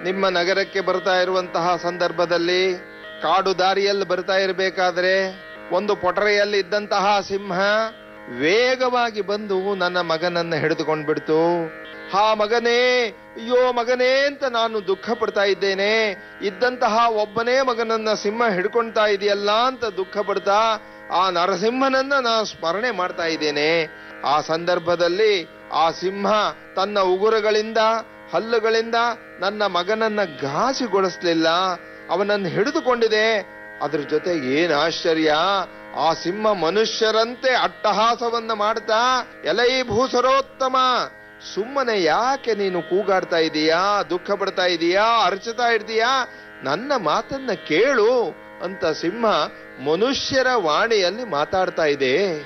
ನಿಮ್ಮ ನಗರಕ್ಕೆ ಬರ್ತಾ ಇರುವಂತಹ ಸಂದರ್ಭದಲ್ಲಿ ಕಾಡು ದಾರಿಯಲ್ಲಿ ಬರ್ತಾ ಇರಬೇಕಾದ್ರೆ ಒಂದು ಪೊಟರೆಯಲ್ಲಿ ಇದ್ದಂತಹ ಸಿಂಹ ವೇಗವಾಗಿ ಬಂದು ನನ್ನ ಮಗನನ್ನ ಹಿಡಿದುಕೊಂಡು ಬಿಡ್ತು ಹಾ ಮಗನೇ ಅಯ್ಯೋ ಮಗನೇ ಅಂತ ನಾನು ದುಃಖ ಪಡ್ತಾ ಇದ್ದೇನೆ ಇದ್ದಂತಹ ಒಬ್ಬನೇ ಮಗನನ್ನ ಸಿಂಹ ಹಿಡ್ಕೊಳ್ತಾ ಇದೆಯಲ್ಲ ಅಂತ ದುಃಖ ಪಡ್ತಾ ಆ ನರಸಿಂಹನನ್ನ ನಾನು ಸ್ಮರಣೆ ಮಾಡ್ತಾ ಇದ್ದೇನೆ ಆ ಸಂದರ್ಭದಲ್ಲಿ ಆ ಸಿಂಹ ತನ್ನ ಉಗುರುಗಳಿಂದ ಹಲ್ಲುಗಳಿಂದ ನನ್ನ ಮಗನನ್ನ ಘಾಸಿಗೊಳಿಸ್ಲಿಲ್ಲ ಅವನನ್ನು ಹಿಡಿದುಕೊಂಡಿದೆ ಅದ್ರ ಜೊತೆ ಏನ್ ಆಶ್ಚರ್ಯ ಆ ಸಿಂಹ ಮನುಷ್ಯರಂತೆ ಅಟ್ಟಹಾಸವನ್ನ ಮಾಡ್ತಾ ಎಲೈ ಭೂಸರೋತ್ತಮ ಸುಮ್ಮನೆ ಯಾಕೆ ನೀನು ಕೂಗಾಡ್ತಾ ಇದೀಯಾ ದುಃಖ ಪಡ್ತಾ ಇದೀಯಾ ಅರ್ಚತಾ ಇರ್ತೀಯಾ ನನ್ನ ಮಾತನ್ನ ಕೇಳು ಅಂತ ಸಿಂಹ ಮನುಷ್ಯರ ವಾಣಿಯಲ್ಲಿ ಮಾತಾಡ್ತಾ ಇದೆ